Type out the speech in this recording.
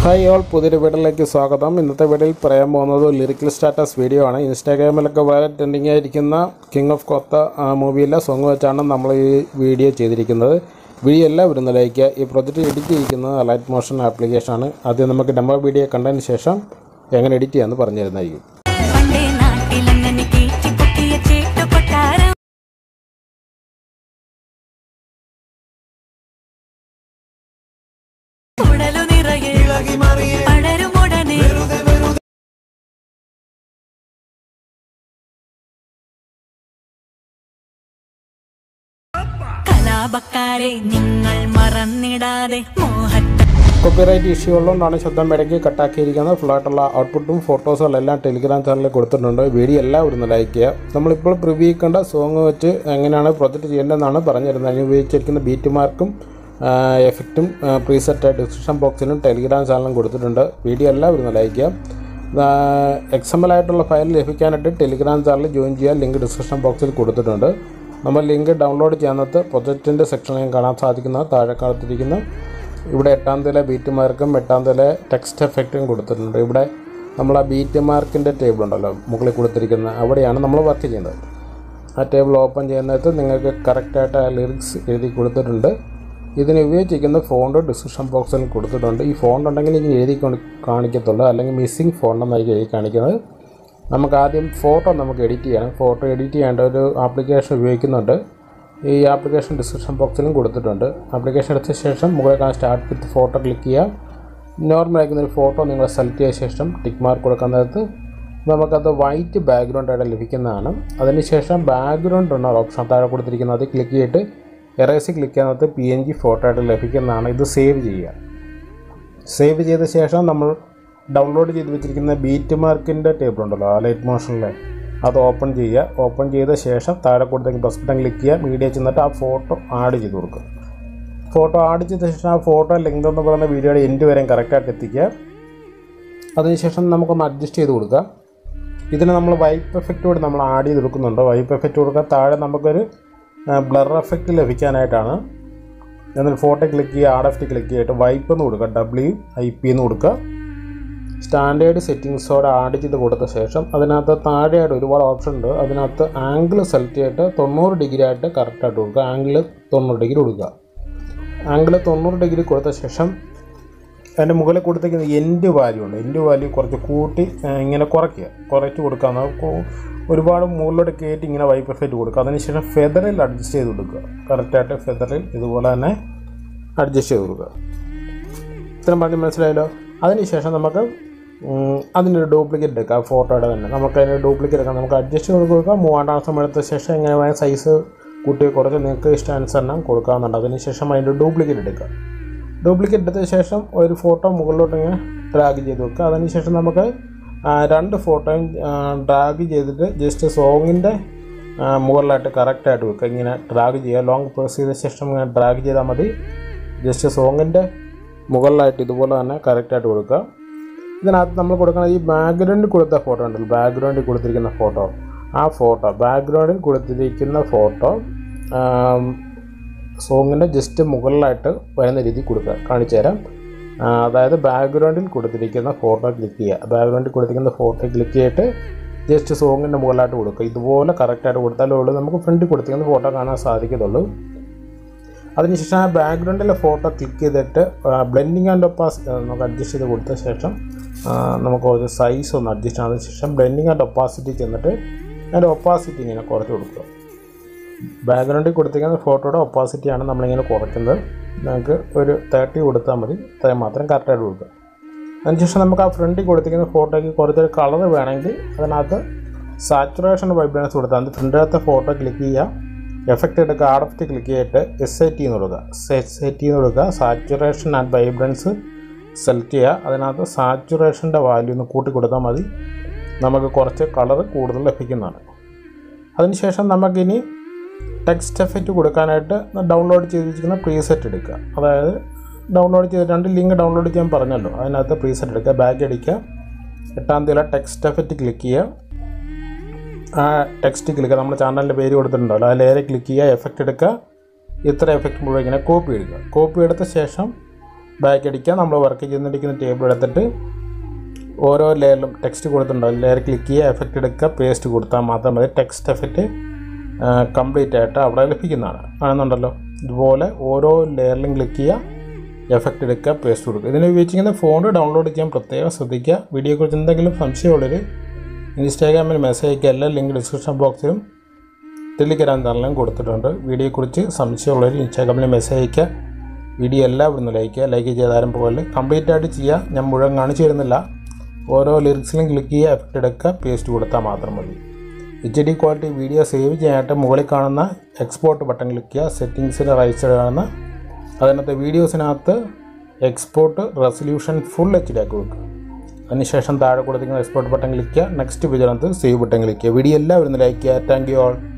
hi all പുതിയൊരു വീഡിയോയിലേക്ക് സ്വാഗതം ഇന്നത്തെ വീഡിയോയിൽ പറയാൻ പോകുന്നത് ലിറിക്കൽ സ്റ്റാറ്റസ് വീഡിയോ ആണ് ഇൻസ്റ്റാഗ്രാമിലൊക്കെ വളരെ ട്രെൻഡിങ് ആയിരിക്കുന്ന കിങ് ഓഫ് കൊത്ത മൂവിയിലെ സോങ് വെച്ചാണ് നമ്മൾ ഈ വീഡിയോ ചെയ്തിരിക്കുന്നത് വീഡിയോ എല്ലാവരും ലൈക്ക് ഈ പ്രൊജക്റ്റ് എഡിറ്റ് ചെയ്തിരിക്കുന്നത് ലൈറ്റ് മോഷൻ ആപ്ലിക്കേഷനാണ് ആദ്യം നമുക്ക് ഡെമോ വീഡിയോ കണ്ടതിന് ശേഷം എങ്ങനെ എഡിറ്റ് ചെയ്യാമെന്ന് പറഞ്ഞു തരുന്നതായിരിക്കും പണ്ടേ നാട്ടിലങ്ങനെ കീച്ചിപ്പൊക്കിയ ചേട്ടുകൊട്ടാരം ഉടലു നിറയെ പടരുമുടനെ കലാപക്കാരെ നിങ്ങൾ മറന്നിടാതെ മോഹത്തെ കോപ്പിറൈറ്റ് ഇഷ്യൂ ഉള്ളതുകൊണ്ടാണ് ശബ്ദം ഇടയ്ക്ക് കട്ടാക്കിയിരിക്കുന്നത് ഫുള്ളായിട്ടുള്ള ഔട്ട്പുട്ടും ഫോട്ടോസും എല്ലാം ടെലിഗ്രാം ചാനലിൽ കൊടുത്തിട്ടുണ്ട് വീഡിയോ എല്ലാവരും ഒന്ന് ലൈക്ക് ചെയ്യുക നമ്മളിപ്പോൾ പ്രിവ്യൂ കണ്ട സോങ് വെച്ച് എങ്ങനെയാണ് പ്രൊജക്റ്റ് ചെയ്യേണ്ടതെന്നാണ് പറഞ്ഞിരുന്നത് അതിന് ഉപയോഗിച്ചിരിക്കുന്ന ബീറ്റ് മാർക്കും എഫക്റ്റും പ്രീസെറ്റ് ഡിസ്ക്രിപ്ഷൻ ബോക്സിലും ടെലിഗ്രാം ചാനലും കൊടുത്തിട്ടുണ്ട് വീഡിയോ എല്ലാവരും ഒന്ന് ലൈക്ക് ചെയ്യുക എക്സ് എം എൽ ആയിട്ടുള്ള ഫയൽ ലഭിക്കാനായിട്ട് ടെലിഗ്രാം ചാനൽ ജോയിൻ ചെയ്യാൻ ലിങ്ക് ഡിസ്ക്രിപ്ഷൻ ബോക്സിൽ കൊടുത്തിട്ടുണ്ട് നമ്മൾ ലിങ്ക് ഡൗൺലോഡ് ചെയ്യുന്നത് പ്രൊജക്റ്റിൻ്റെ സെക്ഷനിൽ കാണാൻ സാധിക്കുന്ന താഴെ കാലത്തിരിക്കുന്ന ഇവിടെ എട്ടാം തീയതി ബീറ്റ് മാർക്കും എട്ടാം തീയതി ടെക്സ്റ്റ് എഫക്റ്റും കൊടുത്തിട്ടുണ്ട് ഇവിടെ നമ്മൾ ആ ബീറ്റ് മാർക്കിൻ്റെ ടേബിൾ ഉണ്ടല്ലോ മുകളിൽ കൊടുത്തിരിക്കുന്ന അവിടെയാണ് നമ്മൾ വർക്ക് ചെയ്യുന്നത് ആ ടേബിൾ ഓപ്പൺ ചെയ്യുന്നിടത്ത് നിങ്ങൾക്ക് കറക്റ്റായിട്ട് ആ ലിറിക്സ് എഴുതി കൊടുത്തിട്ടുണ്ട് ഇതിന് ഉപയോഗിച്ചിരിക്കുന്ന ഫോണ്ട് ഡിസ്ക്രിപ്ഷൻ ബോക്സിൽ കൊടുത്തിട്ടുണ്ട് ഈ ഫോണ്ട് ഉണ്ടെങ്കിൽ ഇനി എഴുതി കൊണ്ട് കാണിക്കത്തുള്ളൂ അല്ലെങ്കിൽ മിസ്സിംഗ് ഫോണ്ടെന്നായിരിക്കും എഴുതി കാണിക്കുന്നത് നമുക്ക് ആദ്യം ഫോട്ടോ നമുക്ക് എഡിറ്റ് ചെയ്യണം ഫോട്ടോ എഡിറ്റ് ചെയ്യേണ്ട ഒരു ആപ്ലിക്കേഷൻ ഉപയോഗിക്കുന്നുണ്ട് ഈ ആപ്ലിക്കേഷൻ ഡിസ്ക്രിപ്ഷൻ ബോക്സിലും കൊടുത്തിട്ടുണ്ട് ആപ്ലിക്കേഷൻ എടുത്ത ശേഷം മുകളിൽ കാണാൻ സ്റ്റാർട്ട് വിത്ത് ഫോട്ടോ ക്ലിക്ക് ചെയ്യുക നോർമൽ ആയിരിക്കുന്ന ഒരു ഫോട്ടോ നിങ്ങൾ സെലക്ട് ചെയ്ത ശേഷം ടിക്ക് മാർക്ക് കൊടുക്കാൻ നേരത്ത് നമുക്കത് വൈറ്റ് ബാക്ക്ഗ്രൗണ്ട് ആയിട്ട് ലഭിക്കുന്നതാണ് അതിനുശേഷം ബാക്ക്ഗ്രൗണ്ട് എന്ന ഓപ്ഷൻ താഴെ കൊടുത്തിരിക്കുന്നത് അത് ക്ലിക്ക് ചെയ്തിട്ട് എറേസ് ക്ലിക്ക് ചെയ്യുന്നത് പി എൻ ജി ഫോട്ടോ ആയിട്ട് ലഭിക്കുന്നതാണ് ഇത് സേവ് ചെയ്യുക സേവ് ചെയ്ത ശേഷം നമ്മൾ ഡൗൺലോഡ് ചെയ്ത് വെച്ചിരിക്കുന്ന ബീറ്റ് മാർക്കിൻ്റെ ടേബിൾ ഉണ്ടല്ലോ ആ ലൈറ്റ് മോഷനിലെ അത് ഓപ്പൺ ചെയ്യുക ഓപ്പൺ ചെയ്ത ശേഷം താഴെ കൊടുത്തെങ്കിൽ പ്ലസ് ബട്ടൺ ക്ലിക്ക് ചെയ്യുക മീഡിയ ചെന്നിട്ട് ആ ഫോട്ടോ ആഡ് ചെയ്ത് കൊടുക്കുക ഫോട്ടോ ആഡ് ചെയ്ത ശേഷം ആ ഫോട്ടോ ലെങ്ത് എന്ന് പറയുന്ന വീഡിയോയുടെ എൻഡ് വരെയും കറക്റ്റായിട്ട് എത്തിക്കുക അതിനുശേഷം നമുക്കൊന്ന് അഡ്ജസ്റ്റ് ചെയ്ത് കൊടുക്കുക ഇതിന് നമ്മൾ വൈപ്പ് എഫക്റ്റ് കൂടി നമ്മൾ ആഡ് ചെയ്ത് കൊടുക്കുന്നുണ്ട് വൈപ്പ് എഫക്റ്റ് കൊടുക്കുക താഴെ നമുക്കൊരു ബ്ലർ എഫക്റ്റ് ലഭിക്കാനായിട്ടാണ് എന്നിട്ട് ഫോട്ടോ ക്ലിക്ക് ചെയ്യുക ആഡ് എഫക്റ്റ് ക്ലിക്ക് ചെയ്തിട്ട് വൈപ്പ് എന്ന് കൊടുക്കുക ഡബ്ല്യു ഐ പി എന്ന് കൊടുക്കുക സ്റ്റാൻഡേർഡ് സെറ്റിങ്സോടെ ആഡ് ചെയ്ത് കൊടുത്ത ശേഷം അതിനകത്ത് താഴെയായിട്ട് ഒരുപാട് ഓപ്ഷൻ ഉണ്ട് അതിനകത്ത് ആംഗിൾ സെലക്ട് ചെയ്തിട്ട് തൊണ്ണൂറ് ഡിഗ്രി ആയിട്ട് കറക്റ്റായിട്ട് കൊടുക്കുക ആംഗിൾ തൊണ്ണൂറ് ഡിഗ്രി കൊടുക്കുക ആംഗിൾ തൊണ്ണൂറ് ഡിഗ്രി കൊടുത്ത ശേഷം അതിൻ്റെ മുകളിൽ കൊടുത്തിരിക്കുന്ന എൻഡ് വാല്യൂ ഉണ്ട് എൻഡ് വാല്യൂ കുറച്ച് കൂട്ടി ആ, ഇങ്ങനെ കുറയ്ക്കുക കുറച്ച് കൊടുക്കുക എന്നാൽ കു- ഒരുപാട് മുകളിലോട്ട് കയറ്റി ഇങ്ങനെ വൈപ്പ് എഫക്റ്റ് കൊടുക്കുക അതിനുശേഷം ഫെദറിൽ അഡ്ജസ്റ്റ് ചെയ്ത് കൊടുക്കുക കറക്റ്റായിട്ട് ഫെദറിൽ ഇതുപോലെ തന്നെ അഡ്ജസ്റ്റ് ചെയ്ത് കൊടുക്കുക ഇത്രയും പറഞ്ഞ് മനസ്സിലായല്ലോ അതിനുശേഷം നമുക്ക് ഉം, അതിനൊരു ഡ്യൂപ്ലിക്കേറ്റ് എടുക്കാം ഫോട്ടോയുടെ തന്നെ നമുക്ക് അതിന് ഡ്യൂപ്ലിക്കേറ്റ് എടുക്കാം നമുക്ക് അഡ്ജസ്റ്റ് ചെയ്ത് കൊടുക്കാം മൂവാണ്ടാം സമയം എടുത്ത ശേഷം എങ്ങനെ വേണം സൈസ് കൂട്ടി കുറച്ച് നിങ്ങൾക്ക് ഇഷ്ടാനുസരണം കൊടുക്കാവുന്നുണ്ട് അതിനുശേഷം അതിൻ്റെ ഡ്യൂപ്ലിക്കേറ്റ് എടുക്കുക ഡ്യൂപ്ലിക്കേറ്റ് എടുത്ത ശേഷം ഒരു ഫോട്ടോ മുകളിലോട്ട് ഇങ്ങനെ ഡ്രാഗ് ചെയ്ത് വെക്കുക അതിനുശേഷം നമുക്ക് ആ, രണ്ട് ഫോട്ടോയും ഡ്രാഗ് ചെയ്തിട്ട് ജസ്റ്റ് സോങ്ങിൻ്റെ മുകളിലായിട്ട് കറക്റ്റായിട്ട് വെക്കുക ഇങ്ങനെ ഡ്രാഗ് ചെയ്യുക ലോങ് പ്രസ് ചെയ്ത ശേഷം ഇങ്ങനെ ഡ്രാഗ് ചെയ്താൽ മതി ജസ്റ്റ് സോങ്ങിൻ്റെ മുകളിലായിട്ട് ഇതുപോലെ തന്നെ കറക്റ്റായിട്ട് കൊടുക്കുക ഇതിനകത്ത് നമ്മൾ കൊടുക്കുന്ന ഈ ബാക്ക്ഗ്രൗണ്ടിൽ കൊടുത്ത ഫോട്ടോ ഉണ്ടല്ലോ ബാക്ക്ഗ്രൗണ്ടിൽ കൊടുത്തിരിക്കുന്ന ഫോട്ടോ ആ ഫോട്ടോ ബാക്ക്ഗ്രൗണ്ടിൽ കൊടുത്തിരിക്കുന്ന ഫോട്ടോ സോങ്ങിൻ്റെ ജസ്റ്റ് മുകളിലായിട്ട് വരുന്ന രീതി കൊടുക്കുക കാണിച്ചു തരാം ആ, അതായത് ബാക്ക്ഗ്രൗണ്ടിൽ കൊടുത്തിരിക്കുന്ന ഫോട്ടോ ക്ലിക്ക് ചെയ്യുക ബാക്ക്ഗ്രൗണ്ടിൽ കൊടുത്തിരിക്കുന്ന ഫോട്ടോ ക്ലിക്ക് ചെയ്തിട്ട് ജസ്റ്റ് സോങ്ങിൻ്റെ മുകളിലായിട്ട് കൊടുക്കുക ഇതുപോലെ കറക്റ്റായിട്ട് കൊടുത്താലേ ഉള്ളൂ നമുക്ക് ഫ്രണ്ടിൽ കൊടുത്തിരിക്കുന്ന ഫോട്ടോ കാണാൻ സാധിക്കത്തുള്ളൂ അതിനുശേഷം ആ ബാക്ക്ഗ്രൗണ്ടിലെ ഫോട്ടോ ക്ലിക്ക് ചെയ്തിട്ട് ബ്ലെൻഡിങ് ആൻഡ് ഒപ്പാസ് നമുക്ക് അഡ്ജസ്റ്റ് ചെയ്ത് കൊടുത്ത ശേഷം ആ, നമുക്ക് ഒരു സൈസ് ഒന്ന് അഡ്ജസ്റ്റ് ചെയ്തതിന് ശേഷം ബ്ലെൻഡിങ് ആൻഡ് ഒപ്പാസിറ്റി ചെന്നിട്ട് അതിൻ്റെ ഒപ്പാസിറ്റി ഇങ്ങനെ കുറച്ച് കൊടുക്കുക ബാക്ക്ഗ്രൗണ്ടിൽ കൊടുത്തിരിക്കുന്ന ഫോട്ടോയുടെ ഒപ്പാസിറ്റിയാണ് നമ്മളിങ്ങനെ കുറയ്ക്കുന്നത് നമുക്ക് ഒരു തേർട്ടി കൊടുത്താൽ മതി അത്രയും മാത്രം കറക്റ്റായിട്ട് കൊടുക്കുക അതിനുശേഷം നമുക്ക് ആ ഫ്രണ്ടിൽ കൊടുത്തിരിക്കുന്ന ഫോട്ടോയ്ക്ക് കുറച്ചൊരു കളർ വേണമെങ്കിൽ അതിനകത്ത് സാച്ചുറേഷൻ വൈബ്രൻസ് കൊടുത്താൽ അത് ഫ്രണ്ടിലത്തെ ഫോട്ടോ ക്ലിക്ക് ചെയ്യുക എഫക്റ്റ് എടുക്കുക ആർ എഫ് ടി ക്ലിക്ക് ചെയ്തിട്ട് എസ് ഐ ടി എന്ന് കൊടുക്കുക എസ് ഐ ടി എന്ന് കൊടുക്കുക സാച്ചുറേഷൻ ആൻഡ് വൈബ്രൻസ് സെലക്ട് ചെയ്യുക അതിനകത്ത് സാച്ചുറേഷൻ്റെ വാല്യൂ ഒന്ന് കൂട്ടി കൊടുത്താൽ മതി നമുക്ക് കുറച്ച് കളർ കൂടുതൽ ലഭിക്കുന്നതാണ് അതിനുശേഷം നമുക്കിനി ടെക്സ്റ്റ് എഫക്റ്റ് കൊടുക്കാനായിട്ട് ഡൗൺലോഡ് ചെയ്ത് വെച്ചിരിക്കുന്ന പ്രീസെറ്റ് എടുക്കുക അതായത് ഡൗൺലോഡ് ചെയ്ത് രണ്ട് ലിങ്ക് ഡൗൺലോഡ് ചെയ്യാൻ പറഞ്ഞല്ലോ അതിനകത്ത് പ്രീസെറ്റ് എടുക്കുക ബാക്ക് അടിക്കുക എട്ടാം തീയതി ടെക്സ്റ്റ് എഫക്റ്റ് ക്ലിക്ക് ചെയ്യുക ആ ടെക്സ്റ്റ് ക്ലിക്ക് നമ്മുടെ ചാനലിൻ്റെ പേര് കൊടുത്തിട്ടുണ്ടല്ലോ അതിൽ ഏറെ ക്ലിക്ക് ചെയ്യുക എഫക്റ്റ് എടുക്കുക ഇത്ര എഫക്റ്റ് മുഴുവൻ ഇങ്ങനെ കോപ്പി എടുക്കുക കോപ്പി എടുത്ത ശേഷം ബാക്ക് അടിക്കുക നമ്മൾ വർക്ക് ചെയ്യുന്നിരിക്കുന്ന ടേബിൾ എടുത്തിട്ട് ഓരോ ലെയറിലും ടെക്സ്റ്റ് കൊടുത്തിട്ടുണ്ടാവും ലെയർ ക്ലിക്ക് ചെയ്യുക എഫക്റ്റ് എടുക്കുക പേസ്റ്റ് കൊടുത്താൽ മാത്രം മതി ടെക്സ്റ്റ് എഫക്റ്റ് കംപ്ലീറ്റ് ആയിട്ട് അവിടെ ലഭിക്കുന്നതാണ് കാണുന്നുണ്ടല്ലോ ഇതുപോലെ ഓരോ ലെയറിലും ക്ലിക്ക് ചെയ്യുക എഫക്റ്റ് എടുക്കുക പേസ്റ്റ് കൊടുക്കുക ഇതിന് ഉപയോഗിച്ചിരിക്കുന്ന ഫോൺ ഡൗൺലോഡ് ചെയ്യാൻ പ്രത്യേകം ശ്രദ്ധിക്കുക വീഡിയോയെക്കുറിച്ച് എന്തെങ്കിലും സംശയമുള്ളവർ ഇൻസ്റ്റാഗ്രാമിൽ മെസ്സേജ് അയക്കുക എല്ലാ ലിങ്ക് ഡിസ്ക്രിപ്ഷൻ ബോക്സിലും ടെലിഗ്രാം ചാനലിലും കൊടുത്തിട്ടുണ്ട് വീഡിയോയെക്കുറിച്ച് സംശയമുള്ളവർ ഇൻസ്റ്റാഗ്രാമിൽ മെസ്സേജ് അയക്കുക വീഡിയോ എല്ലാവരും ഒന്ന് ലൈക്ക് ചെയ്യുക ലൈക്ക് ചെയ്താലും പോലെ കംപ്ലീറ്റ് ആയിട്ട് ചെയ്യുക ഞാൻ മുഴുവൻ കാണിച്ചു തരുന്നില്ല ഓരോ ലിറിക്സിലും ക്ലിക്ക് ചെയ്യുക എഫക്റ്റ് എടുക്കുക പേസ്റ്റ് കൊടുത്താൽ മാത്രം മതി H D quality video save ചെയ്യാനായിട്ട് മുകളിൽ കാണുന്ന എക്സ്പോർട്ട് ബട്ടൺ ക്ലിക്ക് ചെയ്യുക സെറ്റിങ്സിൻ്റെ റൈറ്റ് സൈഡ് കാണുന്ന അതിനകത്ത് വീഡിയോസിനകത്ത് export resolution full H D ആക്കി വെക്കുക അതിനുശേഷം താഴെ കൊടുത്തിരിക്കുന്ന എക്സ്പോർട്ട് ബട്ടൺ ക്ലിക്ക് ചെയ്യുക നെക്സ്റ്റ് പേജിനകത്ത് സേവ് ബട്ടൺ ക്ലിക്ക് ചെയ്യുക വീഡിയോ എല്ലാവരും ലൈക്ക് ചെയ്യുക താങ്ക് യു ആൾ